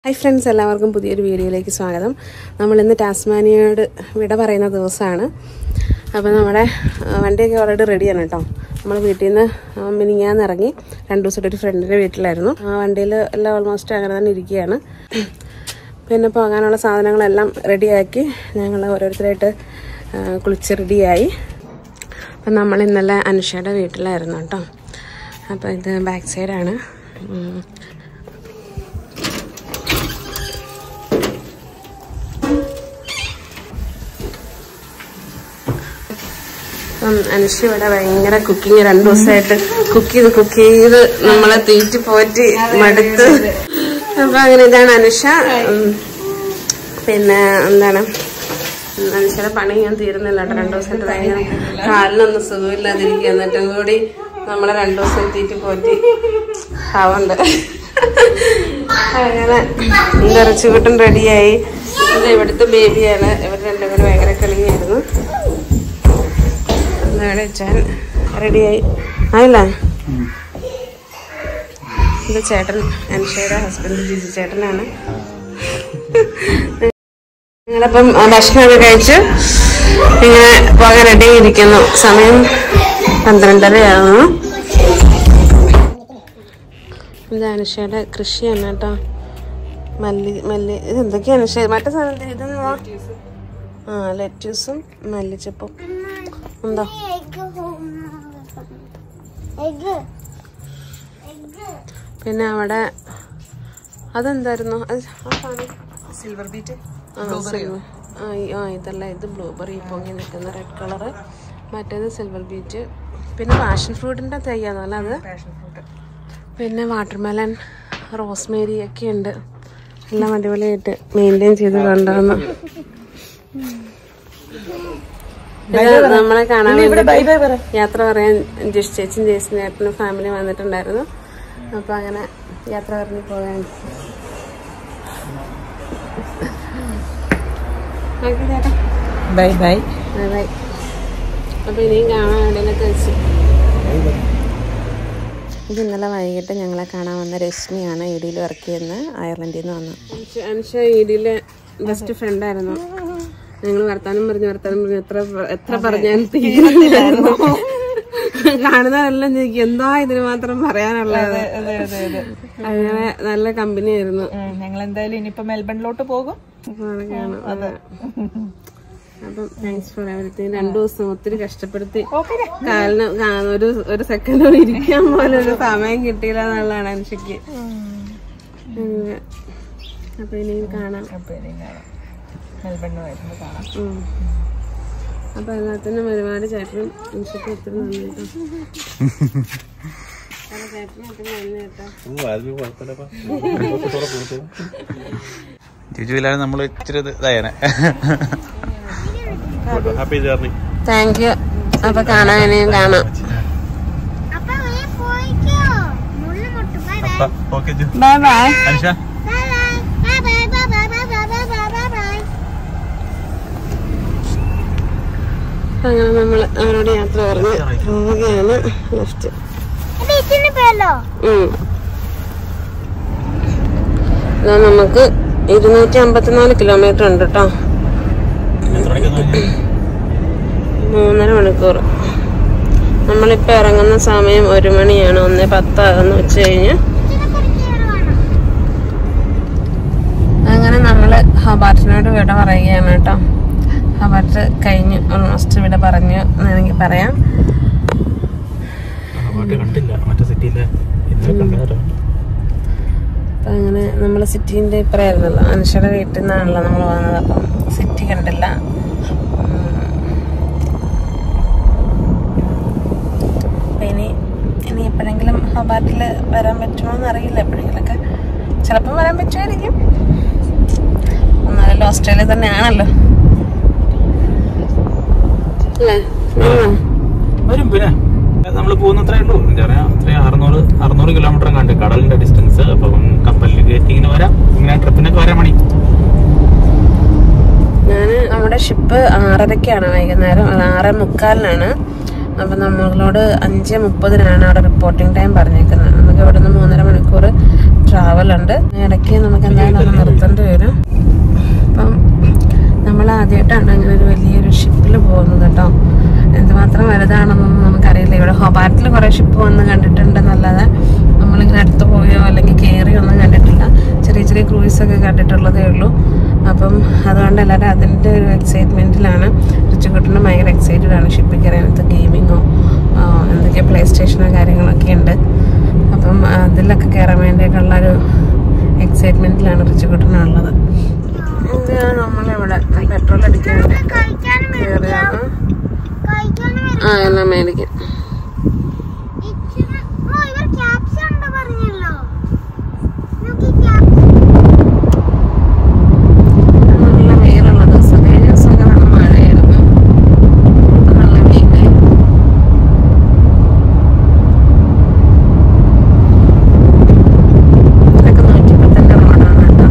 Hi friends എല്ലാവർക്കും പുതിയൊരു വീഡിയോയിലേക്ക് സ്വാഗതം നമ്മൾ ഇന്ന് ടാസ്മാനിയോട് വിട പറയുന്ന ദിവസമാണ് അപ്പോൾ നമ്മുടെ ആ, വണ്ടിയൊക്കെ ഓൾറെഡി റെഡിയാണ് കേട്ടോ നമ്മൾ വീട്ടിൽ നിന്ന് മിനിങ്ങാന്ന് ഇറങ്ങി രണ്ട് ദിവസമായിട്ട് ഒരു ഫ്രണ്ടിൻ്റെ വീട്ടിലായിരുന്നു ആ വണ്ടിയിൽ എല്ലാം ഓൾമോസ്റ്റ് അങ്ങനെ തന്നെ ഇരിക്കുകയാണ് പിന്നെ പോകാനുള്ള സാധനങ്ങളെല്ലാം റെഡിയാക്കി ഞങ്ങൾ ഓരോരുത്തരായിട്ട് ആ, കുളിച്ച് റെഡിയായി അപ്പം നമ്മൾ ഇന്നലെ അനുഷയുടെ വീട്ടിലായിരുന്നു കേട്ടോ അപ്പോൾ ഇത് ബാക്ക് സൈഡാണ് ഉം. ഉം, അനുഷ ഇവിടെ ഭയങ്കര കുക്കിംഗ് രണ്ടു ദിവസമായിട്ട് കുക്ക് ചെയ്ത് കുക്ക് ചെയ്ത് നമ്മളെ തീറ്റി പോറ്റി മടുത്ത് അപ്പൊ അങ്ങനെ ഇതാണ് അനുഷ ഉം, പിന്നെ എന്താണ് ഉം, അനുഷയുടെ പണി ഞാൻ തീരുന്നില്ല കേട്ടോ രണ്ടു ദിവസമായിട്ട് ഭയങ്കര കാലിനൊന്നും സുഖമില്ലാതിരിക്കുക എന്നിട്ടും കൂടി നമ്മളെ രണ്ടു ദിവസം തീറ്റി പോറ്റി ആവുണ്ട് അങ്ങനെ ഇറച്ചിക്കൂട്ടും റെഡിയായി ഇത് ഇവിടുത്തെ ബേബിയാണ് ഇവർ രണ്ടും കൂടി ഭയങ്കര കളിയായിരുന്നു അവിടെ വെച്ചാൽ റെഡിയായി ആയില്ലേ ഇത് ചേട്ടൻ അനുഷയുടെ ഹസ്ബൻഡ് ജിജി ചേട്ടനാണ് ഞങ്ങളപ്പം ആ, ഭക്ഷണമൊക്കെ കഴിച്ച് ഇങ്ങനെ പോകാൻ റെഡി ഇരിക്കുന്നു സമയം പന്ത്രണ്ടരയാകുന്നു ഇത് അനുഷയുടെ കൃഷിയാണ് കേട്ടോ മല്ലി മല്ലി ഇത് എന്തൊക്കെയാണ് അനുഷ മറ്റേ സാധനം ഇതൊന്നും ആ ലെറ്റ്യൂസും മല്ലിച്ചപ്പും ഉണ്ടോ പിന്നെ അവിടെ അതെന്തായിരുന്നു അത് ആ സാധനം സിൽവർ ബീറ്റ് ആ, സിൽവർ. ആ, ഈ- ആ ഇതല്ല ഇത് ബ്ലൂബെറി പൊങ്ങി നിൽക്കുന്ന റെഡ് കളറ് മറ്റേത് സിൽവർ ബീറ്റ് പിന്നെ പാഷൻ ഫ്രൂട്ടിൻ്റെ തയ്യാന്നല്ല അത് പാഷൻ ഫ്രൂട്ട് പിന്നെ വാട്ടർമെലൺ റോസ്മേരി ഒക്കെ ഉണ്ട് എല്ലാം അടിപൊളിയായിട്ട് മെയിൻറ്റെയിൻ ചെയ്ത് കൊണ്ടുവന്നു ഇത് നമ്മളെ കാണാൻ വേണ്ടി യാത്ര പറയാൻ ജിഷ് ചേച്ചിയും ജേസിൻ ചേട്ടനും ഫാമിലി വന്നിട്ടുണ്ടായിരുന്നു അപ്പൊ അങ്ങനെ യാത്ര പറഞ്ഞ് പോകാൻ ഓക്കെ ചേട്ടാ ബൈ ബൈ ബൈ ബൈ അപ്പൊ ഇനിയും കാണാൻ വേണ്ടിയിലൊക്കെ വെച്ച് ഇത് ഇന്നലെ വൈകിട്ട് ഞങ്ങളെ കാണാൻ വന്ന രശ്മിയാണ് ഇടിയിൽ വർക്ക് ചെയ്യുന്നത് അയർലൻഡിൽ നിന്ന് വന്നു അനുഷ ഇടിയിലെ ബെസ്റ്റ് ഫ്രണ്ട് ആയിരുന്നു ഞങ്ങൾ വർത്താനം പറഞ്ഞു വർത്താനം പറഞ്ഞു എത്ര എത്ര പറഞ്ഞാലും തീരുന്നില്ലായിരുന്നു കാണുന്നവരെല്ലാം ചോദിക്കും എന്താ ഇതിന് മാത്രം പറയാനുള്ളത് അതെ അതെ അതെ അങ്ങനെ നല്ല കമ്പനി ആയിരുന്നു ഞങ്ങൾ എന്തായാലും ഇനിയിപ്പോ മെൽബണിലോട്ട് പോകും അപ്പൊ അതൊക്കെയാണ് അതെ അപ്പം താങ്ക്സ് ഫോർ എവറിത്തിങ് രണ്ടു ദിവസം ഒത്തിരി കഷ്ടപ്പെടുത്തി കാലിന് കാ- ഒരു ഒരു സെക്കൻഡ് ഇരിക്കാൻ പോലെ ഒരു സമയം കിട്ടിയില്ല എന്നുള്ളതാണ് അനുഷയ്ക്ക് അങ്ങനെ. അപ്പൊ ഇനിയും കാണാം അപ്പൊ ഇനി കാണാം മെൽബണിന് വരുമ്പോൾ കാണാം ഉം. അപ്പൊ എല്ലാത്തിനും ഒരുപാട് ചേട്ടനും അനുഷയ്ക്ക് ഒത്തിരി നന്ദി കേട്ടോ അപ്പൊ ചേട്ടനും ഒത്തിരി നന്ദി കേട്ടോ ജിജുവിലാണ് നമ്മൾ ഇച്ചിരി ഇത് ഇതായനെ ഹാപ്പി ജേർണി താങ്ക് യു അപ്പൊ കാണാൻ ഇനിയും കാണാം അപ്പൊ നീ പോയിക്കോ മുള്ളു മുട്ടു bye bye okay bye bye Anusha bye bye bye bye bye bye bye bye bye bye bye അങ്ങനെ നമ്മൾ അവരോട് യാത്ര പറഞ്ഞ് പോവുകയാണ് ലെഫ്റ്റ് ഇത് ഇതിന് പേരല്ലോ ഇതാ നമുക്ക് ഇരുന്നൂറ്റി അമ്പത്തിനാല് കിലോമീറ്റർ ഉണ്ട് കേട്ടോ മൂന്നര മണിക്കൂർ നമ്മളിപ്പോൾ ഇറങ്ങുന്ന സമയം ഒരു മണിയാണ് ഒന്ന് പത്താകുന്ന ഉച്ച കഴിഞ്ഞ് ഇതിനെ കുറിച്ച് വേണം അങ്ങനെ നമ്മൾ ഹബാർട്ടിനോട് വിട പറയുകയാണ് കേട്ടോ ഹബാർട്ട് കഴിഞ്ഞ് ഓൾമോസ്റ്റ് വിട പറഞ്ഞു എന്ന് വേണമെങ്കിൽ പറയാം കണ്ടില്ല മറ്റേ സിറ്റിയിലെ ഇന്നലെ കണ്ടോ അപ്പം അങ്ങനെ നമ്മൾ സിറ്റീൻ്റെ ഇപ്പറായിരുന്നല്ലോ അനുഷയുടെ വീട്ടിൽ നിന്നാണല്ലോ നമ്മൾ വന്നത് അപ്പം സിറ്റി കണ്ടില്ല ഉം. അപ്പം ഇനി ഇനി എപ്പോഴെങ്കിലും ഹബാട്ടിൽ വരാൻ പറ്റുമോ എന്നറിയില്ല എപ്പോഴെങ്കിലൊക്കെ ചിലപ്പോൾ വരാൻ പറ്റുമായിരിക്കും എന്നാലും ഓസ്ട്രേലിയ തന്നെയാണല്ലോ അല്ലേ ഉം. വരും പിന്നെ നമ്മൾ പോകുന്നത്രേ ഉള്ളൂ എന്താ പറയാ അത്രയും അറുന്നൂറ് അറുന്നൂറ് കിലോമീറ്റർ കണ്ട് കടലിന്റെ ഡിസ്റ്റൻസ് അപ്പം കപ്പലിൽ കയറ്റി ഇങ്ങനെ വരാം ഇങ്ങനെ ട്രിപ്പിനൊക്കെ വരാൻ മണി ഞാൻ നമ്മുടെ ഷിപ്പ് ആറരയ്ക്കാണ് വൈകുന്നേരം അത് ആറ് മുക്കാലിനാണ് അപ്പം നമ്മളോട് അഞ്ച് മുപ്പതിനാണ് അവിടെ റിപ്പോർട്ടിംഗ് ടൈം പറഞ്ഞേക്കുന്നത് നമുക്ക് ഇവിടെ നിന്ന് മൂന്നര മണിക്കൂർ ട്രാവൽ ഉണ്ട് ഇടയ്ക്ക് നമുക്ക് എന്തായാലും ഒന്ന് നിർത്തേണ്ടി വരും അപ്പം നമ്മൾ ആദ്യമായിട്ടാണ് അങ്ങനെ ഒരു വലിയൊരു ഷിപ്പിൽ പോകുന്നത് കേട്ടോ എന്തുമാത്രം വലുതാണെന്നൊന്നും നമുക്കറിയില്ല ഇവിടെ ഹൊബാറ്റിൽ കുറേ ഷിപ്പ് വന്ന് കണ്ടിട്ടുണ്ടെന്നല്ലാതെ നമ്മളിങ്ങനെ അടുത്ത് പോയോ അല്ലെങ്കിൽ കയറിയോ ഒന്നും കണ്ടിട്ടില്ല ചെറിയ ചെറിയ ക്രൂയിസൊക്കെ കണ്ടിട്ടുള്ളതേ ഉള്ളൂ അപ്പം അതുകൊണ്ട് എല്ലാവരും അതിൻ്റെ ഒരു എക്സൈറ്റ്മെൻറ്റിലാണ് റിച്ചുകുട്ടനും ഭയങ്കര എക്സൈറ്റഡ് ആണ് ഷിപ്പിൽ കയറാനത്ത് ഗെയിമിങ്ങോ എന്തൊക്കെയോ പ്ലേ സ്റ്റേഷനോ കാര്യങ്ങളൊക്കെ ഉണ്ട് അപ്പം അതിലൊക്കെ കയറാൻ വേണ്ടിയിട്ടുള്ള ഒരു എക്സൈറ്റ്മെൻറ്റിലാണ് റിച്ചുകുട്ടനുള്ളത് ഇത് നമ്മളിവിടെ പെട്രോൾ അടിക്കാൻ വേണ്ടി കഴിക്കാനും കയറിയാണ് കഴിക്കാനും ആ എല്ലാം മേടിക്കും ഇച്ചിരി ഓ ഇവർ ക്യാപ്സ് ഉണ്ട് പറഞ്ഞല്ലോ നോക്കി ക്യാപ്സ് നല്ല വെയിലുള്ള ദിവസം കഴിഞ്ഞ ദിവസമൊക്കെ നല്ല മഴയായിരുന്നു ഇപ്പൊ നല്ല വെയിലായി ഇതൊക്കെ നൂറ്റിപ്പത്തിന്റെ റോഡാണ് കേട്ടോ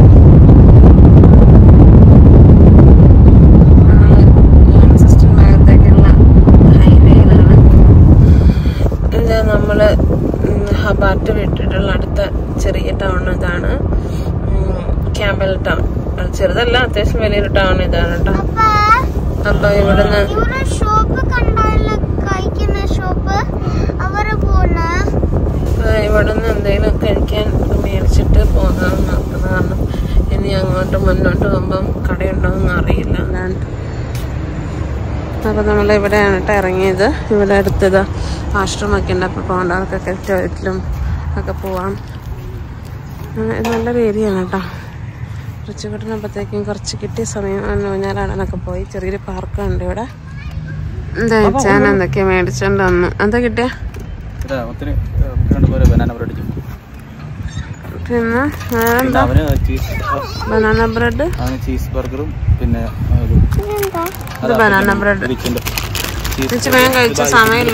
നമ്മള് മാഞ്ചസ്റ്റർ ഭാഗത്തേക്കുള്ള ഹൈവേയിലാണ് ഇത് നമ്മള് ഹബാർട്ട് വിട്ടിട്ടുള്ള അടുത്ത ചെറിയ ടൗൺ ഇതാണ് ക്യാമ്പൽ ടൗൺ അത് ചെറുതല്ല അത്യാവശ്യം വലിയൊരു ടൗൺ ഇതാണ് കേട്ടോ അപ്പാ അപ്പൊ ഇവിടുന്ന് ഇവിടെ ഷോപ്പ് കണ്ടാലോ കഴിക്കുന്ന ഷോപ്പ് അവര് പോണ ആ, ഇവിടുന്ന് എന്തെങ്കിലും കഴിക്കാൻ മേടിച്ചിട്ട് പോകാമെന്ന് നോക്കുന്നത് കാരണം ഇനി അങ്ങോട്ട് മുന്നോട്ട് പോകുമ്പം കടയുണ്ടോയെന്ന് അറിയില്ല അതാണ് അപ്പോൾ നമ്മൾ ഇവിടെയാണ് കേട്ടോ ഇറങ്ങിയത് ഇവിടെ അടുത്തത് ആശ്രമൊക്കെ ഉണ്ട് അപ്പോൾ പോകേണ്ടവർക്കൊക്കെ ടോയ്ലറ്റിലും ഒക്കെ പോവാം ആ, ഇത് നല്ലൊരു ഏരിയ ആണ് കേട്ടോ കുറച്ച് കിട്ടുന്നപ്പോഴത്തേക്കും കുറച്ച് കിട്ടിയ സമയം ഊഞ്ഞാലാടാനൊക്കെ പോയി ചെറിയൊരു പാർക്കുണ്ട് ഇവിടെ എന്താ ഞാൻ എന്തൊക്കെയാ മേടിച്ചോണ്ട് വന്നു എന്താ കിട്ടിയ ഒത്തിരി രണ്ടുപേരെ ബനാന ബ്രെഡ് അടിച്ചു പിന്നെ പിന്നെ വേറെന്താ അവന് ചീസ് ബനാന ബ്രെഡ് അവന് ചീസ് ബർഗറും പിന്നെ ഒരു ഇത് ബനാന ബ്രെഡ് ഇരിക്കുന്നുണ്ട് ചീസ് തിരിച്ച് വേഗം കഴിച്ച സമയമില്ല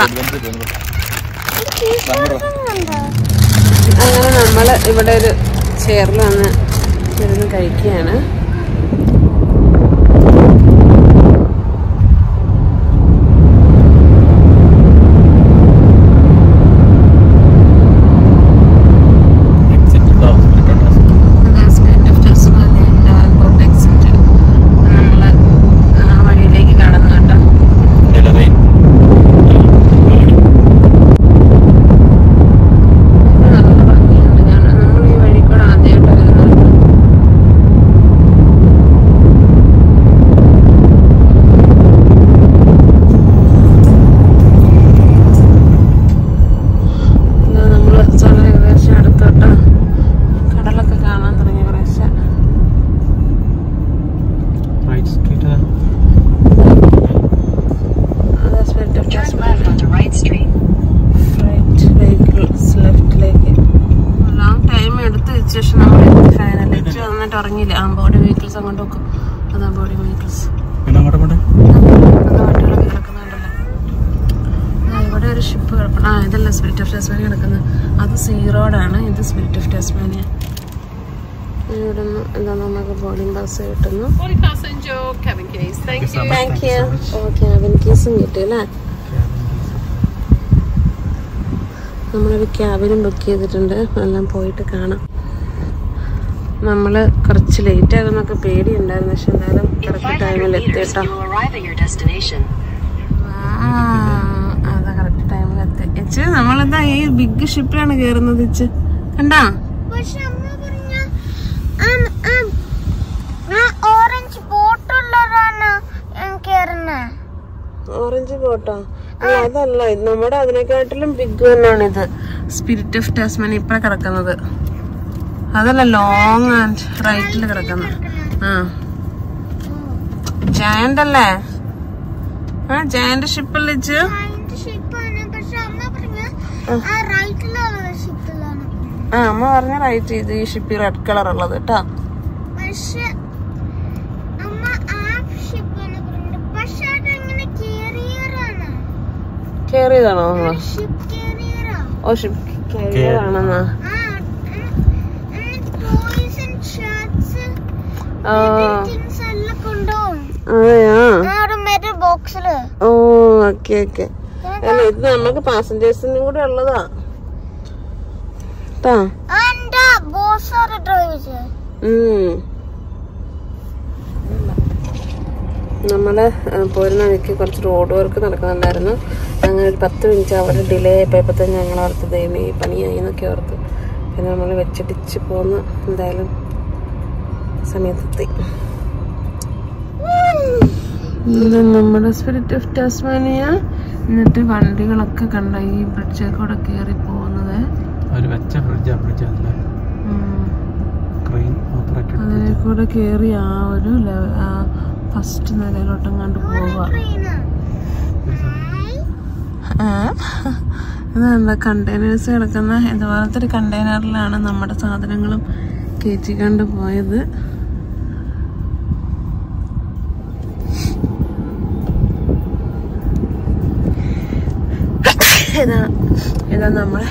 അങ്ങനെ നമ്മൾ ഇവിടെ ഒരു ചെയറിൽ വന്ന് ഇരുന്ന് കഴിക്കുകയാണ് നമ്മൾ ആ വഴിയിലേക്ക് കടന്നു കേട്ടോ ഇത് നല്ല ഭംഗിയുണ്ട് ഞാൻ നമ്മൾ ഈ വഴി കൂടെ ആദ്യമായിട്ട് വരുന്നത് നമ്മൾ സ്ഥലം ഏകദേശം അടുത്തോട്ട് കടലൊക്കെ കാണാൻ തുടങ്ങി കുറേശ്ശെ റൈറ്റ് സ്ട്രീറ്റ് അത് spirit of Tasmania right vehicles ലെഫ്റ്റിലേക്ക് ലോങ് ടൈം എടുത്ത് വെച്ച ശേഷം നമ്മൾ ഫൈനലിച്ച് വന്നിട്ട് ഇറങ്ങിയില്ല ആ ബോഡി വെഹിക്കിൾസ് അങ്ങോട്ട് വെക്കും അതാ ബോഡി വെഹിക്കിൾസ് പിന്നെ അങ്ങോട്ട് പോട്ടെ വണ്ടികളൊക്കെ കിടക്കുന്നുണ്ടല്ലോ ആ, ഇവിടെ ഒരു ഷിപ്പ് കിടപ്പുണ്ട് ആ ഇതല്ല സ്പിരിറ്റ് ഓഫ് ടാസ്മാനിയ കിടക്കുന്നത് അത് സീ റോഡാണ് ഇത് സ്പിരിറ്റ് ഓഫ് ടാസ്മാനിയ ഇവിടെ നിന്ന് എന്താ നമുക്ക് ബോർഡിംഗ് പാസ് കിട്ടുന്നു താങ്ക് യു ഓ ക്യാബിൻ കേസും കിട്ടി അല്ലേ നമ്മളൊരു ക്യാബിനും ബുക്ക് ചെയ്തിട്ടുണ്ട് എല്ലാം പോയിട്ട് കാണാം നമ്മൾ കുറച്ച് ലേറ്റ് ആകുന്നൊക്കെ പേടിയുണ്ടായിരുന്നു പക്ഷെ എന്തായാലും കറക്റ്റ് ടൈമിൽ എത്തിയിട്ടോ അതാ കറക്റ്റ് ടൈമിൽ എത്തി എച്ച് നമ്മളെന്താ ഈ ബിഗ് ഷിപ്പിലാണ് കയറുന്നത് എച്ച് കണ്ടാ പക്ഷെ അമ്മ പറഞ്ഞ ഓറഞ്ച് ബോട്ടുള്ളതാണ് കേറുന്നേ ഓറഞ്ച് ബോട്ടോ അല്ല അതല്ല ഇത് നമ്മുടെ അതിനെക്കാട്ടിലും ബിഗ് തന്നെയാണ് ഇത് സ്പിരിറ്റ് ഓഫ് ടാസ്മാനി ഇപ്പഴ കിടക്കുന്നത് അതല്ല ലോങ് ആൻഡ് റൈറ്റിൽ കിടക്കുന്നത് ആ ജയന്റ് അല്ലേ ആ ജയന്റ് ഷിപ്പല്ലേ ഇച്ച് അതിന്റെ ഷിപ്പാണ് പക്ഷെ അമ്മ പറഞ്ഞ ആ റൈറ്റിലുള്ള ഷിപ്പിലാണ് ആ അമ്മ പറഞ്ഞ റൈറ്റ് ചെയ്ത് ഈ ഷിപ്പ് റെഡ് കളർ ഉള്ളത് കേട്ടോ പക്ഷെ അമ്മ ആ ഷിപ്പാണ് പറഞ്ഞത് പക്ഷെ അതെങ്ങനെ കേറിയറാണ് കേറിയതാണോ നമ്മള് ഷിപ്പ് കേറിയറാ ഓ ഷിപ്പ് കേറിയതാണെന്നാ ആ പോയിസൺ ഷർട്ട്സ് ആ തിങ്സ് എല്ലാം കൊണ്ടുപോകും അതെയാ ആ ഒരു മെറ്റൽ ബോക്സില് ഓ ഓക്കെ ഓക്കെ അല്ല ഇത് നമുക്ക് പാസഞ്ചേഴ്സിനും കൂടെ ഉള്ളതാ ട്ടാ എന്റെ এটা বসার রয়েছে ഉം. നമ്മള് ആ, പോരുന്ന വഴിക്ക് കുറച്ച് റോഡ് വർക്ക് നടക്കുന്നുണ്ടായിരുന്നു അങ്ങനെ ഒരു പത്ത് മിനിറ്റ് അവിടെ ഡിലേ ആയപ്പോൾ തന്നെ ഞങ്ങൾ ഓർത്ത് ദൈവമേ ഈ പണിയായി എന്നൊക്കെ ഓർത്ത് പിന്നെ നമ്മൾ വെച്ചിടിച്ച് പോന്ന് എന്തായാലും സമയത്തെത്തി ഇത് നമ്മുടെ സ്പിരിറ്റ് ഓഫ് ടാസ്മാനിയ എന്നിട്ട് വണ്ടികളൊക്കെ കണ്ട ഈ ബ്രിഡ്ജ് കൂടെ കയറി പോകുന്നത് ഒരു വെച്ച ഫ്രിഡ്ജ് ഫ്രിഡ്ജ് അല്ല ക്രെയിൻ ഓപ്പറേറ്റഡ് അതിനെ കൂടെ കയറി ആ ഒരു ഫസ്റ്റ് നിലയിലോട്ടും കണ്ടു പോവുക ഇതെന്താ കണ്ടെയ്നേഴ്സ് കിടക്കുന്ന ഇതുപോലത്തെ ഒരു കണ്ടെയ്നറിലാണ് നമ്മുടെ സാധനങ്ങളും കയറ്റിക്കൊണ്ട് പോയത് ഇതാ ഇതാ നമ്മളെ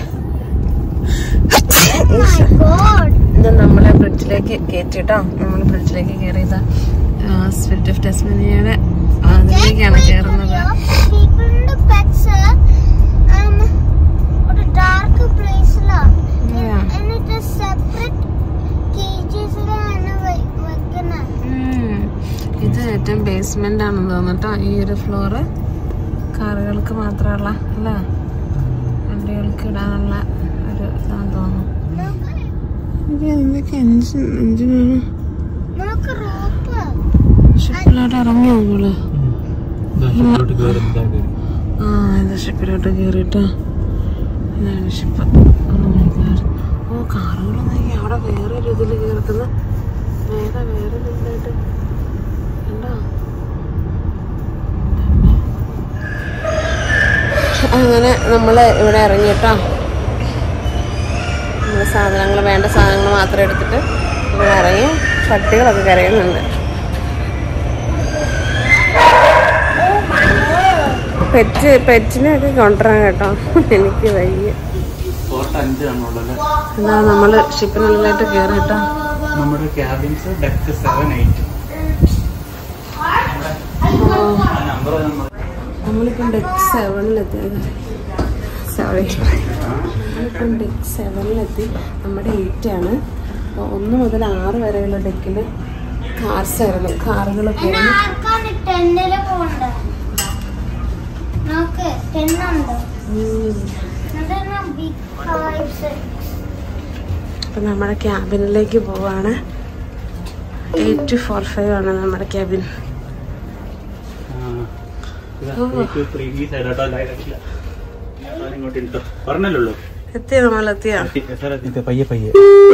ഇത് നമ്മളെ ബ്രിഡ്ജിലേക്ക് കയറ്റിട്ടോ നമ്മൾ ബ്രിഡ്ജിലേക്ക് കയറിയതാ സ്പിരിറ്റ് ഓഫ് ടെസ്മനിയുടെ അതിലേക്കാണ് കയറുന്നത് പീപ്പിളിന്റെ പെറ്റ്സ് ഒരു ഡാർക്ക് പ്ലേസിലാണ് Yeah. എന്നിട്ട് സെപ്പറേറ്റ് കേജസിലാണ് വെക്കുന്നത് ഉം. ഇത് ഏറ്റവും ബേസ്മെന്റ് ആണെന്ന് തോന്നുട്ടോ ഈ ഒരു ഫ്ലോറ് കാറുകൾക്ക് മാത്രമുള്ള അല്ല വണ്ടികൾക്ക് ഇടാനുള്ള ഒരു ഇതാന്ന് തോന്നുന്നു ഇത് എന്തൊക്കെ എഞ്ചിൻ എഞ്ചിനാണ് നമുക്ക് റോപ്പ് ഷിപ്പിലോട്ട് ഇറങ്ങി നമ്മള് ഷിപ്പിലോട്ട് കയറുന്നതാ ആ ഇത് ഷിപ്പിലോട്ട് കയറിട്ടോ ഇതാണ് ഷിപ്പ് ഓ കാറുകളൊന്നും ഈ അവിടെ വേറെ ഒരു ഇതിൽ കയറുന്ന വേറെ വേറെ ഇതിലായിട്ട് കണ്ടോ അങ്ങനെ നമ്മൾ ഇവിടെ ഇറങ്ങിട്ടോ നമ്മുടെ സാധനങ്ങൾ വേണ്ട സാധനങ്ങൾ മാത്രം എടുത്തിട്ട് ഇവിടെ ഇറങ്ങി പട്ടികളൊക്കെ കരയുന്നുണ്ട് പെറ്റ് പെറ്റിനെയൊക്കെ കൊണ്ടുവരാൻ കേട്ടോ എനിക്ക് വയ്യ ഫോർട്ട് അഞ്ചാണുള്ളത് എന്നാ നമ്മള് ഷിപ്പിനുള്ളിലായിട്ട് കയറി കേട്ടോ നമ്മുടെ cabins deck seven eight number നമ്മളിപ്പം ഡെക്ക് സെവനിലെത്തിയത് സോറി നമ്മളിപ്പം ഡെക്ക് സെവനിലെത്തി നമ്മുടെ എയ്റ്റ് ആണ് അപ്പോൾ ഒന്ന് മുതൽ ആറ് വരെയുള്ള ഡെക്കിൽ കാർസ് ആയിരുന്നു കാറുകൾ പോകുന്നു ആർക്കാണ് ടെന്നില് പോണ്ട നോക്ക് ടെന്നുണ്ട് ബിഗ് ഫൈവ് സിക്സ് അപ്പം നമ്മുടെ ക്യാബിനിലേക്ക് പോവാണ് എയ്റ്റ് ടു ഫോർ ഫൈവ് ആണ് നമ്മുടെ ക്യാബിൻ പറഞ്ഞല്ലോ എത്തിയോ നമ്മളെത്തിയോ പയ്യെ പയ്യെ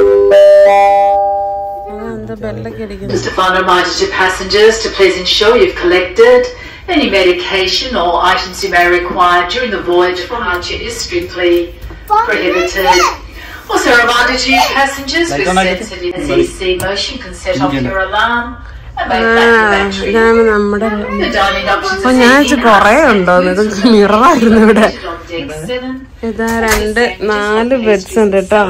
എന്താ ബെല്ലൊക്കെ അടിക്കുന്നു Stefano reminded your passengers to please ensure you've collected any medication or items you may require during the voyage of departure is strictly prohibited. Also a reminder to you passengers with Like on like- sensitive EC motion can set off Indian. your alarm and ആ make that your battery. ഇതാണ് നമ്മുടെ The dining options അപ്പൊ are ഞാൻ set വെച്ച് in കൊറേ ഉണ്ടോന്ന് ഇത് മിററായിരുന്നു ഇവിടെ on deck seven. ഇതാ രണ്ട് നാല് ബെഡ്സ് ഉണ്ട് കേട്ടോ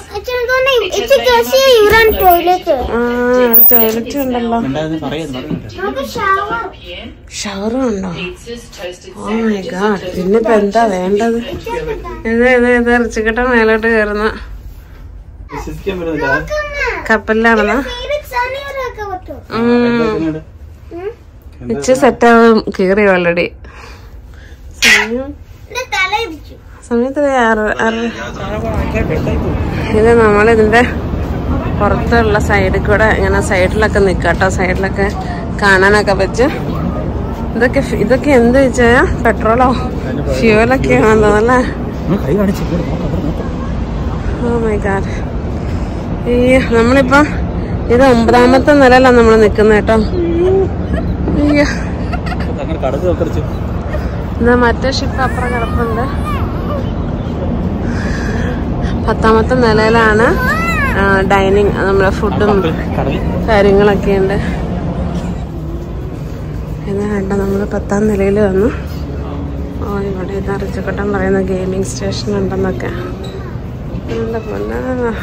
യൂറൻ ടോയ്ലറ്റ് ആ ടോയ്ലറ്റ് ഉണ്ടല്ലോ നമുക്ക് ഷവർ PM. ഷവറും ഉണ്ടോ Pizzas, toasted oh my god പിന്നിപ്പോ എന്താ വേണ്ടത് ഇത് ഇത് ഇത് ഇറച്ചിക്കട്ട മേലോട്ട് കയറുന്ന വിശ്വസിക്കാൻ പറ്റുന്നില്ല കപ്പലിലാണെന്നാ സണിയറൊക്കെ പറ്റും ഇച്ച് സെറ്റാവും കയറി ഓൾറെഡി സമയം എന്റെ തല ഇടിച്ചു സമയത്ത് ആറ് ആറ് ഇത് നമ്മളിതിന്റെ പുറത്തുള്ള സൈഡിൽ കൂടെ ഇങ്ങനെ സൈഡിലൊക്കെ നിൽക്കാട്ടോ സൈഡിലൊക്കെ കാണാനൊക്കെ പറ്റും ഇതൊക്കെ ഫി- ഇതൊക്കെ എന്ത് വെച്ചാ പെട്രോളോ ഫ്യൂവലൊക്കെ ആണെന്ന് തോന്നല്ലേ കൈ കാണിച്ചു ഓ മൈ ഗാഡ് ഈ നമ്മളിപ്പം ഇത് ഒമ്പതാമത്തെ നിലയിലാണ് നമ്മൾ നിൽക്കുന്നത് കേട്ടോ അയ്യോ അങ്ങനെ കടക്ക് കുറച്ച് എന്നാ മറ്റേ ഷിപ്പ് അപ്പുറം കിടപ്പുണ്ട് പത്താമത്തെ നിലയിലാണ് ഡൈനിങ് നമ്മുടെ ഫുഡും കടലിൽ കാര്യങ്ങളൊക്കെ ഉണ്ട് എന്നാ വേണ്ട നമ്മൾ പത്താം നിലയിൽ വന്നു ഓ ഇവിടെ ഇതാ റിച്ചക്കട്ടൻ പറയുന്ന ഗെയിമിംഗ് സ്റ്റേഷൻ ഉണ്ടെന്നൊക്കെ എന്താ പൊന്നാ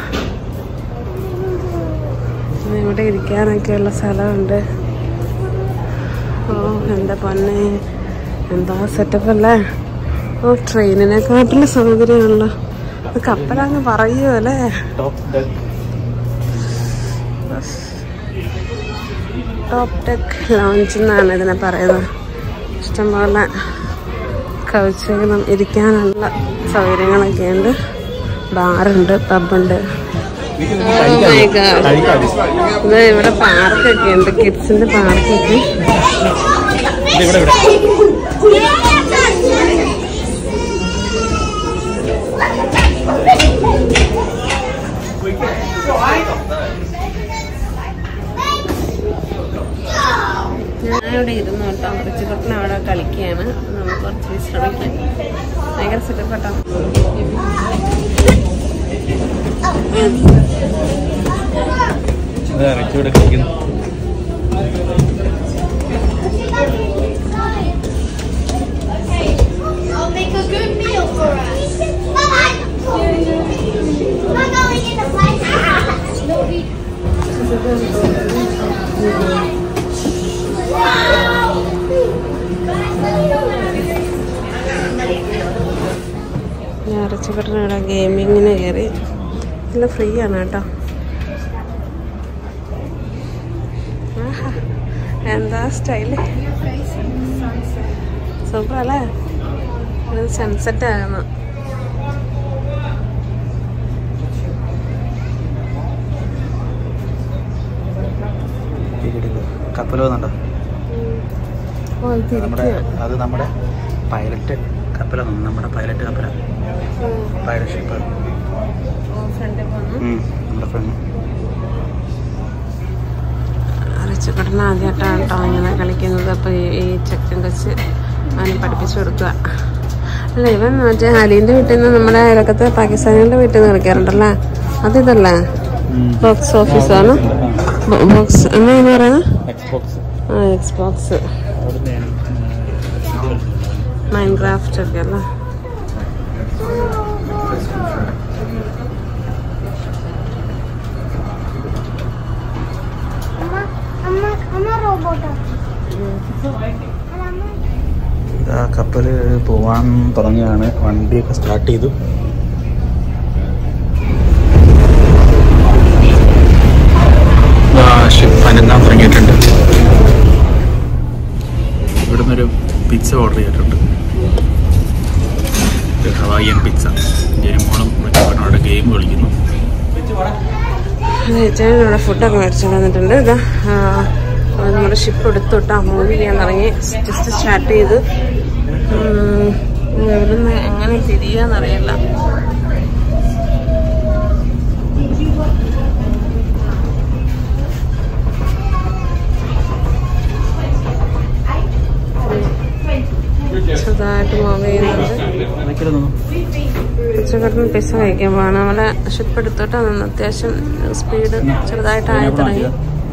ഇന്ന് ഇവിടെ ഇരിക്കാനൊക്കെയുള്ള സ്ഥലമുണ്ട് ഓ എന്താ പൊന്നെ എന്താ സെറ്റപ്പ് അല്ലേ ഓ ട്രെയിനിനെക്കാട്ടിലും സൗകര്യമാണല്ലോ ഇത് കപ്പലങ്ങ് പറയുമോ അല്ലേ top deck top deck lounge എന്നാണ് ഇതിനെ പറയുന്നത് ഇഷ്ടംപോലെ കൗച്ചുകളും ഇരിക്കാനുള്ള സൗകര്യങ്ങളൊക്കെ ഉണ്ട് ബാറുണ്ട് പബുണ്ട് ഇത് ഇവിടെ പാർക്കൊക്കെ ഉണ്ട് കിഡ്സിന്റെ പാർക്കൊക്കെ ഇവിടെ ഇവിടെ ഞാനിവിടെ ഇരുന്നു കേട്ടോ കൊച്ചുകുട്ടൻ അവിടെ കളിക്കുകയാണ് നമുക്ക് കുറച്ച് വിശ്രമിക്കാം ഭയങ്കര സുഖപ്പെട്ടോ ഇത് റിച്ചിവിടെ കളിക്കുന്നു I'll make a good meal for us. Bye-bye. We're going in the play. No, we- ഞായറച്ചുകുട്ടൻ ഇവിടെ ഗെയിമിങ്ങിന് കയറി നല്ല ഫ്രീ ആണ് കേട്ടോ ആഹാ, എന്താ സ്റ്റൈല് സൂപ്പർ അല്ലേ ഇത് സൺസെറ്റ് ആകുന്നു കപ്പൽ വന്നുണ്ടോ ഓ ഇത് നമ്മുടെ ഇരിക്കുകയാണ്. അത് നമ്മുടെ പൈലറ്റ് കപ്പലാണ് നമ്മുടെ പൈലറ്റ് കപ്പലാണ് ഉം. പൈലറ്റ് ഷിപ്പ് ഓ, ഫ്രണ്ടിൽ പോന്നു നമ്മുടെ ഫ്രണ്ട് അരച്ചുകടന ആദ്യമായിട്ടാണ് കേട്ടോ ഇങ്ങനെ കളിക്കുന്നത് അപ്പോൾ ഈ ചെക്കൻ കൊച്ച് അവനെ പഠിപ്പിച്ചു കൊടുക്കുക അല്ല ഇവൻ മറ്റേ അലീൻ്റെ വീട്ടിൽ നിന്ന് നമ്മുടെ അയലക്കത്തെ പാകിസ്ഥാനികളുടെ വീട്ടിൽ നിന്ന് കളിക്കാറുണ്ടല്ലേ അതിതല്ലേ ബോക്സ് ഓഫീസാണ് ബോക്സ് എന്നാണ് പറയുന്നത് എക്സ്ബോക്സ് ആ എക്സ് ബോക്സ് മൈൻഡ് ക്രാഫ്റ്റ് ഒക്കെ അല്ലേ Amma, Amma, Amma robot. Amma. ഇതാ കപ്പൽ പോവാൻ തുടങ്ങിയാണ് വണ്ടിയൊക്കെ സ്റ്റാർട്ട് ചെയ്തു ഷിപ്പ് അനങ്ങാൻ തുടങ്ങിയിട്ടുണ്ട് ഇവിടുന്ന് ഒരു പിസ്സ ഓർഡർ ചെയ്തിട്ടുണ്ട് ഒരു ഹവായിയൻ പിസ്സ ജനിമോളും അവിടെ ഗെയിം കളിക്കുന്നു ചേച്ചൻ ഇവിടെ ഫുഡൊക്കെ മേടിച്ചു വന്നിട്ടുണ്ട് ഇതാ ആ, നമ്മുടെ ഷിപ്പ് എടുത്തു കേട്ടോ മൂവ് ചെയ്യാൻ തുടങ്ങി ജസ്റ്റ് സ്റ്റാർട്ട് ചെയ്ത് ഉം, ഇവിടുന്ന് എങ്ങനെ തിരിയാന്നറിയില്ല ചെറുതായിട്ട് മൂവ് ചെയ്യുന്നുണ്ട് ഉച്ചക്കടന്ന് പിസ കഴിക്കാൻ പോകണം നമ്മളെ ഷിപ്പ് എടുത്തോട്ട് നിന്ന് അത്യാവശ്യം സ്പീഡ് ചെറുതായിട്ട് ആയി തുടങ്ങി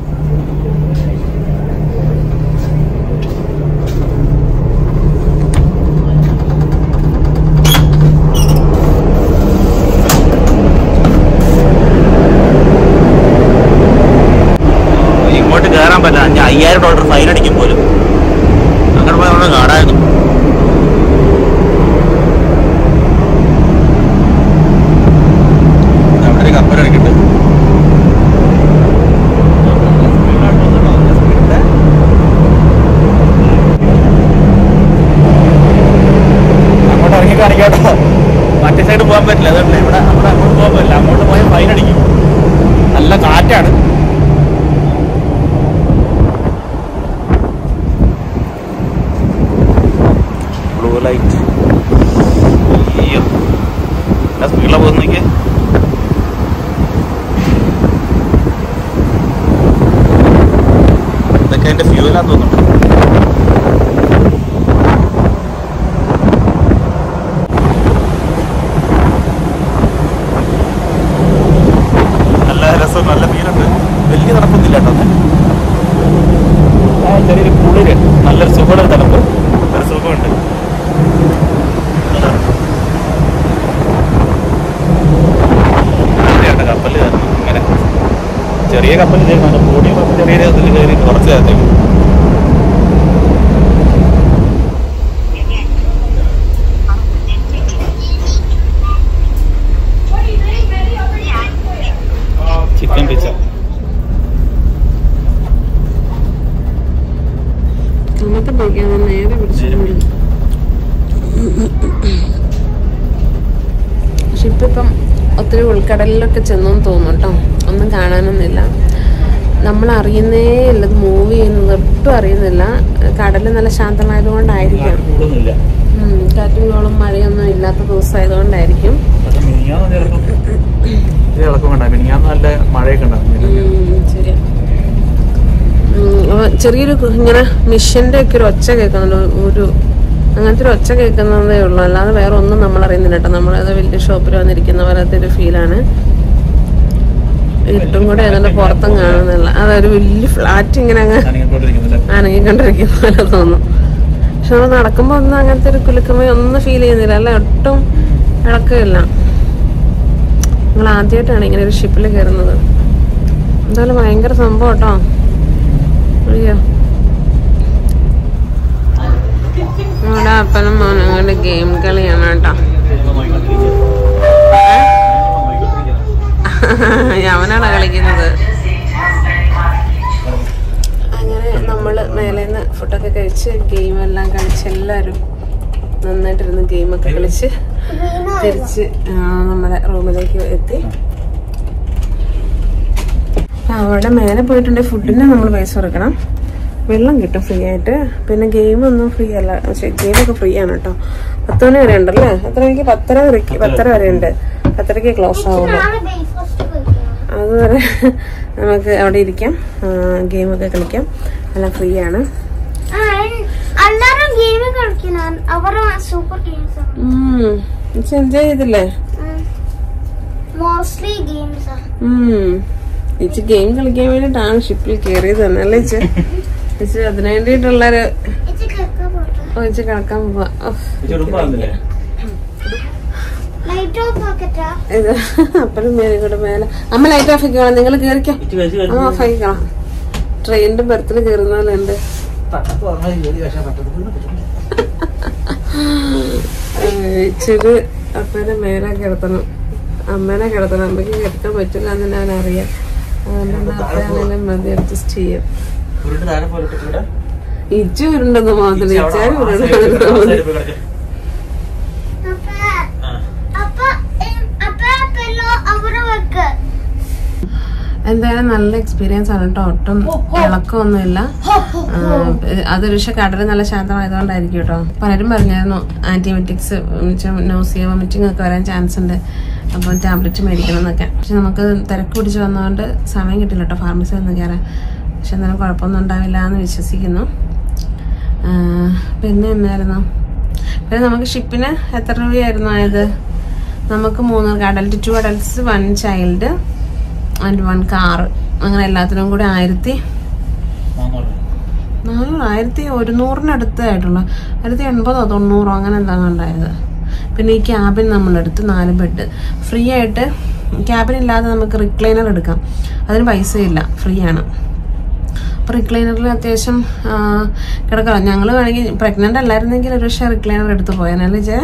ഇങ്ങോട്ട് കയറാൻ പറ്റില്ല അഞ്ച് അയ്യായിരം ഡോളർ ഫൈൻ അടിക്കും പോലും അങ്ങനെ പോയി നമ്മൾ കാണായിരുന്നു അവിടെ ഒരു കപ്പൽ ഇറക്കിട്ട് അങ്ങോട്ട് ഇറങ്ങി കാണിക്കാട്ടോ മറ്റേ സൈഡ് പോകാൻ പറ്റില്ല അതുകൊണ്ട് ഇവിടെ നമ്മുടെ അങ്ങോട്ട് പോകാൻ പറ്റില്ല അങ്ങോട്ട് പോയാൽ ഫൈൻ അടിക്കും നല്ല കാറ്റാണ് ബ്ലൂ ലൈറ്റ് അയ്യോ എന്നാ സ്പീഡിലാണ് പോകുന്ന നോക്കിയേ ഇതൊക്കെ അതിന്റെ ഫ്യൂലാന്ന് തോന്നുന്നു നല്ല രസം നല്ല മീനുണ്ട് വലിയ തണുപ്പൊന്നുമില്ല കേട്ടോ ആ ചെറിയൊരു കുളിര് നല്ലൊരു സുഖമുള്ള തണുപ്പ് ഒരു സുഖമുണ്ട് ആദ്യമായിട്ട് കപ്പല് കയറണം ഇങ്ങനെ ചെറിയ കപ്പൽ കയറുന്നുണ്ട് കൂടിയ കപ്പൽ ചെറിയ ഇതിൽ കയറി കുറച്ച് നേരത്തേക്ക് പിടിച്ചോണ്ടിരിക്കാൻ നേരെ പിടിച്ചോണ്ടിരിക്കും പക്ഷെ ഇപ്പൊ ഇപ്പം ഒത്തിരി ഉൾക്കടലിലൊക്കെ ചെന്നെന്ന് തോന്നും കേട്ടോ ഒന്നും കാണാനൊന്നുമില്ല നമ്മൾ അറിയുന്നേ ഇല്ല ഇത് മൂവ് ചെയ്യുന്നത് ഒട്ടും അറിയുന്നില്ല കടല് നല്ല ശാന്തമായതുകൊണ്ടായിരിക്കാം കൂടുന്നില്ല ഉം, കാറ്റും കോളും മഴയൊന്നും ഇല്ലാത്ത ദിവസമായതുകൊണ്ടായിരിക്കും പക്ഷെ മിനിയാന്ന് ചിലപ്പം ഇത് ഇളക്കം വേണ്ട മിനിയാന്ന് നല്ല മഴയൊക്കെ ഉണ്ടാവും ഉം, ശരിയാ ഉം, അപ്പൊ ചെറിയൊരു കു- ഇങ്ങനെ മിഷന്റെ ഒക്കെ ഒരു ഒച്ച കേൾക്കുന്നുണ്ട് ഒരു അങ്ങനത്തെ ഒരു ഒച്ച കേൾക്കുന്നതേ ഉള്ളൂ അല്ലാതെ വേറെ ഒന്നും നമ്മൾ അറിയുന്നില്ല കേട്ടോ നമ്മളത് വലിയ ഷോപ്പിൽ വന്നിരിക്കുന്ന പോലത്തെ ഒരു ഫീലാണ് ഇരുട്ടും കൂടെ ഏതാണ്ട് പുറത്തും കാണുന്നില്ല അതൊരു വലിയ ഫ്ലാറ്റ് ഇങ്ങനെ അങ്ങ് അനങ്ങിക്കൊണ്ടിരിക്കുന്നില്ല അനങ്ങിക്കൊണ്ടിരിക്കുന്ന പോലെ തോന്നും പക്ഷെ നമ്മൾ നടക്കുമ്പോൾ ഒന്നും അങ്ങനത്തെ ഒരു കുലുക്കമേ ഒന്നും ഫീൽ ചെയ്യുന്നില്ല അല്ല ഒട്ടും ഇളക്കമില്ല നിങ്ങൾ ആദ്യമായിട്ടാണ് ഇങ്ങനെ ഒരു ഷിപ്പിൽ കയറുന്നത് എന്തായാലും ഭയങ്കര സംഭവം കേട്ടോ അയ്യോ നമ്മുടെ അപ്പനും മോനും കൂടെ ഗെയിം കളിയാണ് കേട്ടോ അവനാണ് കളിക്കുന്നത് അങ്ങനെ നമ്മള് മേലേന്ന് ഫുഡൊക്കെ കഴിച്ച് ഗെയിം എല്ലാം കളിച്ച് എല്ലാവരും നന്നായിട്ടിരുന്ന് ഗെയിമൊക്കെ കളിച്ച് തിരിച്ച് ആ, നമ്മുടെ റൂമിലേക്ക് എത്തി ആ, അവിടെ മേലെ പോയിട്ടുണ്ടെങ്കിൽ ഫുഡിന് നമ്മൾ പൈസ കൊടുക്കണം വെള്ളം കിട്ടും ഫ്രീ ആയിട്ട് പിന്നെ ഗെയിം ഒന്നും ഫ്രീ അല്ല പക്ഷേ ഗെയിമൊക്കെ ഫ്രീ ആണ് കേട്ടോ പത്ത് മണി വരെ ഉണ്ടല്ലേ എത്ര മണിക്ക് പത്തര വരെക്ക് പത്തര വരെ ഉണ്ട് പത്തരക്ക് ക്ലോസ് ആവുള്ളൂ നാളെ ബേസ് ഫസ്റ്റ് പോയിക്കണം അതുവരെ നമുക്ക് അവിടെ ഇരിക്കാം ഗെയിമൊക്കെ കളിക്കാം എല്ലാം ഫ്രീ ആണ് ആ എല്ലാരും ഗെയിം കളിക്കണം അവരുടെ സൂപ്പർ ഗെയിംസ് ആണ് എൻജോയ് ചെയ്തില്ലേ മോസ്റ്റ്ലി ഗെയിംസ് ആണ് ഉം. ചേച്ചി ഗെയിം കളിക്കാൻ വേണ്ടിയിട്ടാണ് ഷിപ്പിൽ കയറിയത് തന്നെ അല്ലേ ചേച്ചി ചേച്ചി അതിനു വേണ്ടിയിട്ടുള്ളൊരു ഇത് കേൾക്കാൻ പോട്ടെ ചേച്ചി കിടക്കാൻ പോവാ ഉഫ്. ചെറുപ്പാകുന്നില്ലേ ലൈറ്റ് ഓഫ് ആക്കറ്റാ ഇത് അപ്പഴും മേലെ കൂടെ മേലെ അമ്മ ലൈറ്റ് ഓഫ് ആക്കിക്കോളാം നിങ്ങൾ കയറിക്കോ അമ്മ ഓഫ് ആക്കിക്കോളാം ട്രെയിനിന്റെ ബർത്തിൽ കയറുന്ന പോലെ ഉണ്ട് ഇച്ചിരി അപ്പനെ മേലെ കിടത്തണം അമ്മേനെ കിടത്തണം അമ്മയ്ക്ക് കിടക്കാൻ പറ്റില്ല എന്ന് ഞാൻ അറിയാം അതുകൊണ്ട് അപ്പയാണെങ്കിലും മതി അഡ്ജസ്റ്റ് ചെയ്യും ഇച്ചു ഉരുണ്ടെന്ന് മാത്രം ഇച്ചാരും ഉരുണ്ടെന്ന് മതി അപ്പ അപ്പ അപ്പ അപ്പല്ലോ അവിടെ വെക്ക് എന്തായാലും നല്ല എക്സ്പീരിയൻസ് ആണ് കേട്ടോ ഒട്ടും ഇളക്കമൊന്നുമില്ല ആ, അതൊരു പക്ഷെ കടൽ നല്ല ശാന്തമായതുകൊണ്ടായിരിക്കും കേട്ടോ പലരും പറഞ്ഞായിരുന്നു ആന്റിബയോട്ടിക്സ് നോസിയ വോമിറ്റിംഗ് ഒക്കെ വരാൻ ചാൻസ് ഉണ്ട് അപ്പം ടാബ്ലറ്റ് മേടിക്കണം എന്നൊക്കെ പക്ഷെ നമുക്ക് തിരക്ക് പിടിച്ച് വന്നതുകൊണ്ട് സമയം കിട്ടില്ല കേട്ടോ ഫാർമസി ഒന്ന് കയറാൻ പക്ഷെ എന്നാലും കുഴപ്പമൊന്നും ഉണ്ടാവില്ല എന്ന് വിശ്വസിക്കുന്നു ആ, പിന്നെ എന്നായിരുന്നു പിന്നെ നമുക്ക് ഷിപ്പിന് എത്ര രൂപയായിരുന്നു ആയത് നമുക്ക് മൂന്ന് adult two adults one child and one car അങ്ങനെ എല്ലാത്തിനും കൂടി ആയിരത്തി നാനൂറ് ആയിരത്തി ഒരുന്നൂറിനടുത്ത് ആയിട്ടുള്ള ആയിരത്തി എൺപതോ തൊണ്ണൂറോ അങ്ങനെ എന്താണ് ഉണ്ടായത് പിന്നെ ഈ ക്യാബിൻ നമ്മളെടുത്ത് നാല് ബെഡ് ഫ്രീ ആയിട്ട് ക്യാബിൻ ഇല്ലാതെ നമുക്ക് റിക്ലൈനർ എടുക്കാം അതിന് പൈസയില്ല ഫ്രീ ആണ് അപ്പോൾ റിക്ലൈനറിൽ അത്യാവശ്യം ആ, കിടക്കാം ഞങ്ങൾ വേണമെങ്കിൽ പ്രഗ്നൻ്റ് അല്ലായിരുന്നെങ്കിൽ ഒരു പക്ഷേ റിക്ലൈനർ എടുത്ത് പോയാനല്ലേ ചേ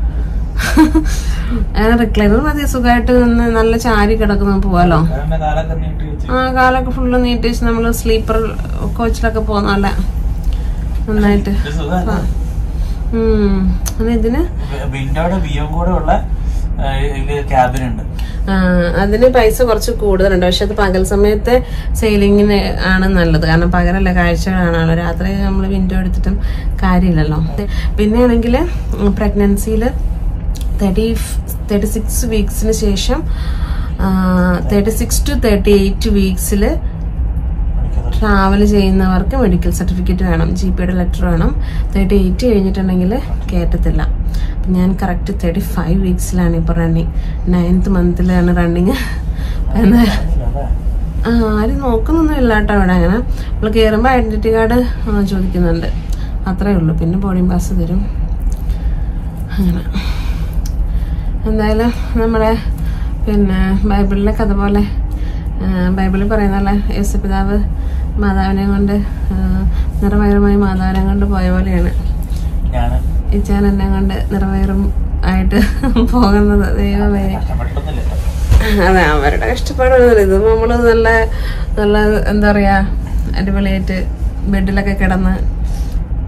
അങ്ങനെ റിക്ലൈനർ മതി സുഖമായിട്ട് നിന്ന് നല്ല ചാരി കിടക്കുന്ന പോവാലോ ആ കാലൊക്കെ ഫുള്ള് നീട്ടി വെച്ച് നമ്മൾ സ്ലീപ്പർ കോച്ചിലൊക്കെ പോകുന്നല്ല നന്നായിട്ട് ആ. ഉം. അത് ഇതിന് വിൻഡോയുടെ വിയും കൂടെ ഉള്ള ക്യാബിൻ ഉണ്ട് ആ, അതിന് പൈസ കുറച്ച് കൂടുതലുണ്ട് പക്ഷെ അത് പകൽ സമയത്തെ സെയിലിങ്ങിന് ആണ് നല്ലത് കാരണം പകലല്ല കാഴ്ച കാണാമല്ലോ രാത്രി നമ്മൾ വിൻഡോ എടുത്തിട്ടും കാര്യമില്ലല്ലോ പിന്നെ ആണെങ്കിൽ പ്രഗ്നൻസിയിൽ തേർട്ടി തേർട്ടി സിക്സ് വീക്സിന് ശേഷം thirty six to thirty eight വീക്സിൽ ട്രാവൽ ചെയ്യുന്നവർക്ക് മെഡിക്കൽ സർട്ടിഫിക്കറ്റ് വേണം ജി പിയുടെ ലെറ്റർ വേണം തേർട്ടി എയ്റ്റ് കഴിഞ്ഞിട്ടുണ്ടെങ്കിൽ കയറ്റത്തില്ല അപ്പം ഞാൻ കറക്റ്റ് തേർട്ടി ഫൈവ് വീക്സിലാണ് ഇപ്പോൾ റണ്ണിങ് നയൻത്ത് മന്തിലാണ് റണ്ണിങ് എന്നാൽ ആ ആരും നോക്കുന്നൊന്നുമില്ല കേട്ടോ ഇവിടെ അങ്ങനെ നമ്മൾ കയറുമ്പോൾ ഐഡൻറ്റിറ്റി കാർഡ് ചോദിക്കുന്നുണ്ട് അത്രേ ഉള്ളൂ പിന്നെ ബോർഡിംഗ് പാസ് തരും അങ്ങനെ എന്തായാലും നമ്മുടെ പിന്നെ ബൈബിളിലെ കഥ പോലെ ആ, ബൈബിളിൽ പറയുന്നല്ലേ യേശുപിതാവ് മാതാവിനെ കൊണ്ട് ആ, നിറവയറുമായി മാതാവിനെ കൊണ്ട് പോയ പോലെയാണ് ഞാൻ ഇച്ചാൻ എന്നെ കൊണ്ട് നിറവയറും ആയിട്ട് പോകുന്നത് ദൈവമേ കഷ്ടപ്പെട്ടൊന്നുമില്ല അതെ അവരുടെ കഷ്ടപ്പാടൊന്നുമില്ല ഇത് നമ്മള് നല്ല നല്ല എന്താ പറയാ അടിപൊളിയായിട്ട് ബെഡിലൊക്കെ കിടന്ന്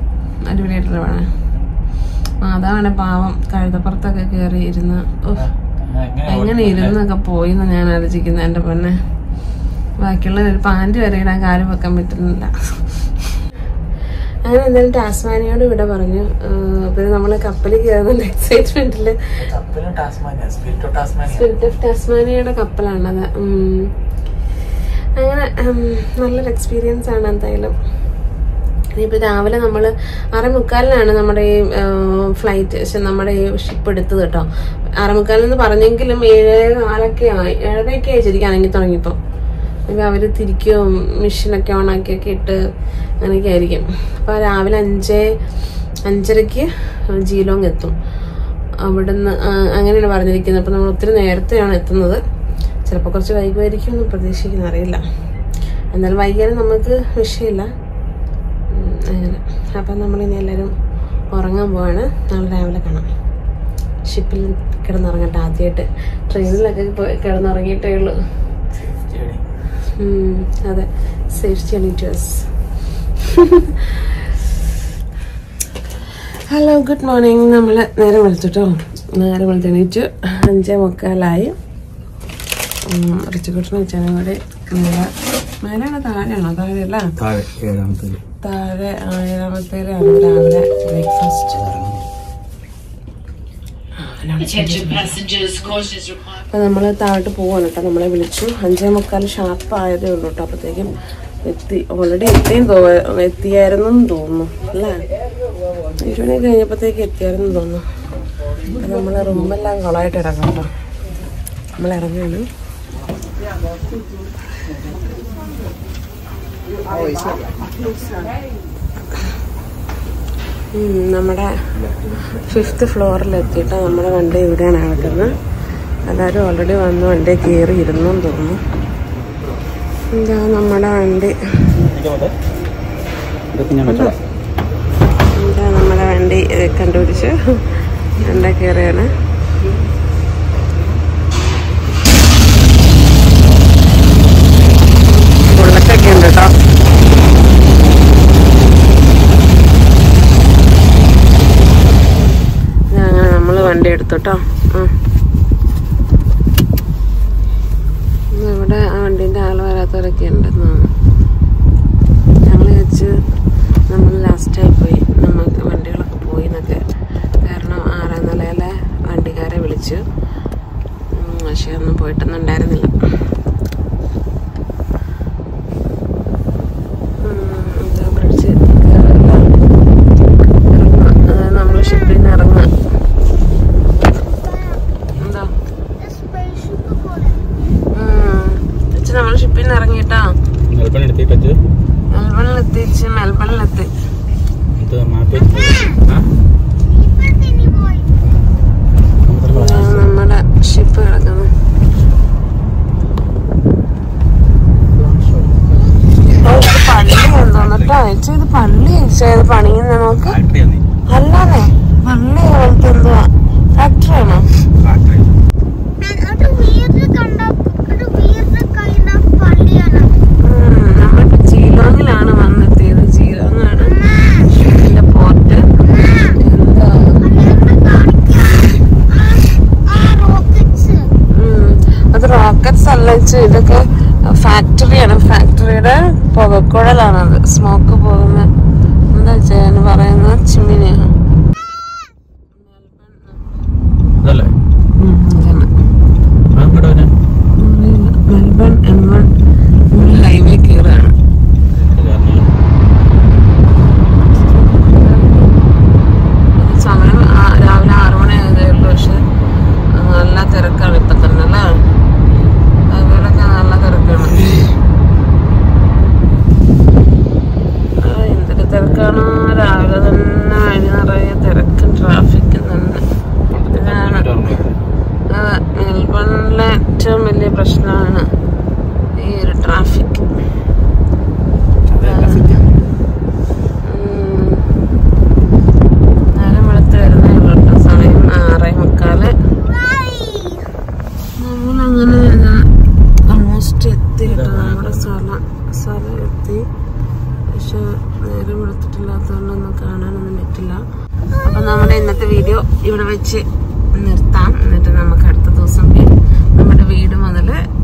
അടിപൊളിയായിട്ടുള്ള പടം മാതാവാണ് പാവം കഴുതപ്പുറത്തൊക്കെ കയറി ഇരുന്ന് ഉഫ്, എങ്ങനെ ഇരുന്നൊക്കെ പോയി എന്ന് ഞാൻ ആലോചിക്കുന്നത് എൻ്റെ പെണ്ണെ ബാക്കിയുള്ള ഒരു പാൻറ് വരെ ഇടാൻ കാര്യം വെക്കാൻ പറ്റുന്നില്ല അങ്ങനെ എന്തായാലും ടാസ്മാനിയോട് ഇവിടെ പറഞ്ഞു ആഹ് പിന്നെ നമ്മള് കപ്പലിൽ കയറുന്ന എക്സൈറ്റ്മെന്റില് സ്പിരിറ്റ് ഓഫ് ടാസ്മാനിയയുടെ കപ്പലാണത് ഉം. അങ്ങനെ ഉം, നല്ലൊരു എക്സ്പീരിയൻസ് ആണ് എന്തായാലും ഇനിയിപ്പോൾ രാവിലെ നമ്മൾ ആറേ മുക്കാലിനാണ് നമ്മുടെ ഈ ഫ്ലൈറ്റ് പക്ഷെ നമ്മുടെ ഈ ഷിപ്പ് എടുത്തത് കേട്ടോ ആറേ മുക്കാലെന്ന് പറഞ്ഞെങ്കിലും ഏഴ് നാലൊക്കെ ആയി ഏഴരയൊക്കെ ആയി ശരിക്കും തുടങ്ങിയപ്പോൾ അപ്പോൾ അവർ തിരിക്കും മെഷീനൊക്കെ ഓണാക്കിയൊക്കെ ഇട്ട് അങ്ങനെയൊക്കെ ആയിരിക്കും അപ്പോൾ രാവിലെ അഞ്ച് അഞ്ചരയ്ക്ക് ജീലോങ് എത്തും അവിടുന്ന് ആ, അങ്ങനെയാണ് പറഞ്ഞിരിക്കുന്നത് അപ്പോൾ നമ്മൾ ഒത്തിരി നേരത്തെയാണ് എത്തുന്നത് ചിലപ്പോൾ കുറച്ച് വൈകുമായിരിക്കും എന്ന് പ്രതീക്ഷിക്കുന്നു അറിയില്ല എന്നാലും വൈകിയാലും നമുക്ക് വിഷയമില്ല ഉം, അങ്ങനെ അപ്പം നമ്മളിനി എല്ലാവരും ഉറങ്ങാൻ പോവാണ് നാളെ രാവിലെ കാണാം ഷിപ്പിൽ കിടന്നുറങ്ങട്ടെ ആദ്യമായിട്ട് ട്രെയിനിലൊക്കെ പോയി കിടന്നുറങ്ങിയിട്ടേ ഉള്ളൂ ഉം, അതെ സേഫ്റ്റി എണീറ്റേഴ്സ് ഹലോ ഗുഡ് മോർണിംഗ് നമ്മൾ നേരെ വിളിച്ചിട്ടോ നേരെ വിളിച്ചെണീറ്റു അഞ്ചേ മുക്കാലായി റിച്ചുകുട്ടനും വെച്ചാൽ കൂടെ മേലെ മേലെയാണോ താഴെയാണോ താഴെയല്ല താഴെ ഏഴാമത്തെ താഴെ ഏഴാമത്തേലാണ് രാവിലെ breakfast Attention passengers, caution is required. അപ്പം നമ്മൾ താഴോട്ട് പോവാണ് കേട്ടോ നമ്മളെ വിളിച്ചു അഞ്ചേ മുക്കാൽ ഷാർപ്പ് ആയതേ ഉള്ളൂ കേട്ടോ അപ്പോഴത്തേക്കും എത്തി ഓൾറെഡി എത്തിയും തോ എത്തിയായിരുന്നു തോന്നുന്നു അല്ലേ ഏഴ് മണി കഴിഞ്ഞപ്പോഴത്തേക്ക് എത്തിയായിരുന്നു തോന്നുന്നു അപ്പം നമ്മൾ റൂമെല്ലാം കൊളായിട്ട് ഇറങ്ങാം കേട്ടോ നമ്മൾ ഇറങ്ങുകയാണ് ഉം, നമ്മുടെ ഫിഫ്ത്ത് ഫ്ലോറിൽ എത്തിയിട്ട് നമ്മുടെ വണ്ടി ഇവിടെയാണ് കിടക്കുന്നത് എല്ലാവരും ഓൾറെഡി വന്ന് വണ്ടി കയറി ഇരുന്നു തോന്നുന്നു ഇതാ നമ്മുടെ വണ്ടി ഇതൊക്കെ ഞാൻ വെച്ചോളാം ഇതാ നമ്മുടെ വണ്ടി ഏ, കണ്ടുപിടിച്ച് വണ്ടി കയറിയാണ് ബുള്ളറ്റൊക്കെ ഉണ്ട് കേട്ടോ ഇതാ അങ്ങനെ നമ്മൾ വണ്ടി എടുത്തു കേട്ടോ ആ ഇന്ന് ഇവിടെ ആ വണ്ടീൻ്റെ ആൾ വരാത്തവരൊക്കെ ഉണ്ടെന്ന് തോന്നുന്നു ഞങ്ങൾ വെച്ച് നമ്മൾ ലാസ്റ്റായി പോയി നമുക്ക് വണ്ടികളൊക്കെ പോയി എന്നൊക്കെ കാരണം ആറാം നിലയിലെ വണ്ടിക്കാരെ വിളിച്ചു ഉം, പക്ഷെ ഒന്നും പോയിട്ടൊന്നും ഉണ്ടായിരുന്നില്ല ഉം, ഇതാ ബ്രിഡ്ജ് നമ്മൾ ഷിപ്പിൽ നിന്ന് ഇറങ്ങുക എന്താ നമ്മൾ ഷിപ്പിൽ നിന്ന് ഇറങ്ങിയിട്ടാ മെൽബൺ എടുത്തിട്ട് മെൽബണിൽ എത്തിച്ച് മെൽബണിലെത്തി ഇത് മാപ്പ് ഇതാണ് നമ്മുടെ ഷിപ്പ് കിടക്കുന്നത് ഓ, ഇത് പള്ളിയാന്ന് തോന്നുട്ടോ ചേച്ചി ഇത് പള്ളി ചേച്ചി ഇത് പണിയുന്ന നോക്ക് ഫാക്ടറിയാണ് അല്ലാതെ പള്ളി പോലത്തെ എന്തുവാ ഫാക്ടറിയാണോ ഫാക്ടറി നമ്മളിപ്പോ ജീലോങ്ങിലാണ് വന്നെത്തിയത് ജീലോങ്ങാണ് ഷിപ്പിന്റെ പോർട്ട് എന്താ ഉം. അത് റോക്കറ്റ്സ് അല്ല ചേച്ചി ഇതൊക്കെ ഫാക്ടറിയാണ് ഫാക്ടറിയുടെ പുകക്കുഴലാണത് സ്മോക്ക് പോകുന്ന എന്താ ചെയ്യാൻ പറയുന്നത് ചിമ്മിനിയാണ് അതല്ലേ അതന്നെ. അങ്ങോട്ട് വരാൻ അറിയില്ല. മെൽബൺ എം വൺ ഹൈവേ കയറാണ് സമയം ആ- രാവിലെ ആറു മണി ആയതേ ഉള്ളൂ പക്ഷെ ആ, നല്ല തിരക്കാണ് ഇപ്പൊ തന്നെ അല്ലേ ഹൈവേയിലൊക്കെ നല്ല തിരക്കാണ് ആ, എന്തൊക്കെ തിരക്കാണ് രാവിലെ തന്നെ വഴി നിറയെ തിരക്കും ട്രാഫിക്കും തന്നെ ഇതാണ് അതെ മെൽബണിലെ ഏറ്റവും വലിയ പ്രശ്നമാണ് ഈ ഒരു ട്രാഫിക് നേരം വെളുത്ത് വരുന്നേ ഉള്ളൂ കേട്ടോ സമയം ആറേ മുക്കാല് നമ്മളങ്ങനെ ഓൾമോസ്റ്റ് എത്തി കേട്ടോ നമ്മുടെ സ്ഥലം സ്ഥലം എത്തി പക്ഷെ നേരം വെളുത്തിട്ടില്ലാത്തതുകൊണ്ടൊന്നും കാണാനൊന്നും പറ്റില്ല അപ്പൊ നമ്മുടെ ഇന്നത്തെ വീഡിയോ ഇവിടെ വെച്ച് നിർത്താം എന്നിട്ട് നമുക്ക് അടുത്ത ദിവസം വീ- നമ്മുടെ വീട് മുതൽ